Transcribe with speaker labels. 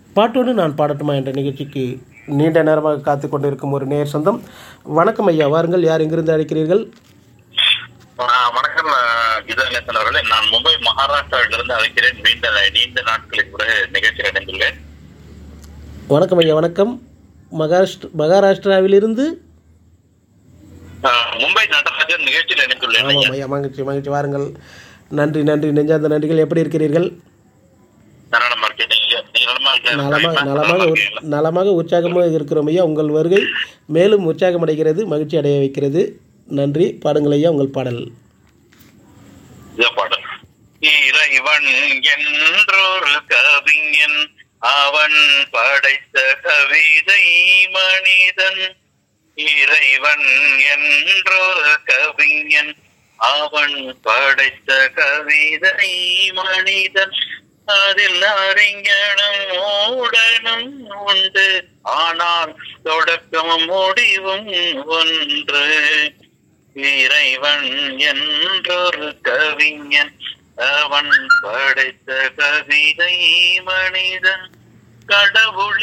Speaker 1: பாட்டோடு நான் பாடட்டுமா என்ற நிகழ்ச்சிக்கு நீண்ட நேரமாக காத்து கொண்டிருக்கும் ஒரு நேர் சொந்தம் வணக்கம் ஐயா வாருங்கள் யார் எங்கிருந்து அழைக்கிறீர்கள்
Speaker 2: ஆ, வணக்கம் கீதாநேசன் அவர்களே நான் மும்பை மகாராஷ்டிராவிலிருந்து அழைக்கிறேன் நீண்ட நீண்ட நாட்களுக்கு பிறகு நிகழ்ச்சியில் இணைந்துள்ளேன்
Speaker 1: வணக்கம் ஐயா வணக்கம் மகாராஷ்டிர மகாராஷ்டிராவிலிருந்து
Speaker 2: ஆ, மும்பை நடராஜன் நிகழ்ச்சியில் இணைந்துள்ளேன் ஐயா.
Speaker 1: ஆமாம் ஐயா மகிழ்ச்சி மகிழ்ச்சி வாருங்கள் நன்றி நன்றி நெஞ்சார்ந்த நன்றிகள் எப்படி இருக்கிறீர்கள்
Speaker 2: நலமா இருக்கேன் நீங்க நீங்க நலமா இருக்கீங்களா?
Speaker 1: நலமாக
Speaker 2: நலமா
Speaker 1: நலமாக உற்-
Speaker 2: இருக்கீங்களா?
Speaker 1: நலமாக உற்சாகமாக இருக்கிறோம் ஐயா உங்கள் வருகை மேலும் உற்சாகம் அடைகிறது மகிழ்ச்சி அடைய வைக்கிறது நன்றி பாடுங்கள் ஐயா உங்கள் பாடல்
Speaker 2: இதோ பாடல் இறைவன் என்றொரு கவிஞன் அவன் படைத்த கவிதை மனிதன் இறைவன் என்றொரு கவிஞன் அவன் படைத்த கவிதை மனிதன் அதில் அறிஞனும் மூடனும் உண்டு ஆனால் தொடக்கமும் முடிவும் ஒன்று இறைவன் என்றொரு கவிஞன் அவன் படைத்த கவிதை மனிதன் கடவுள்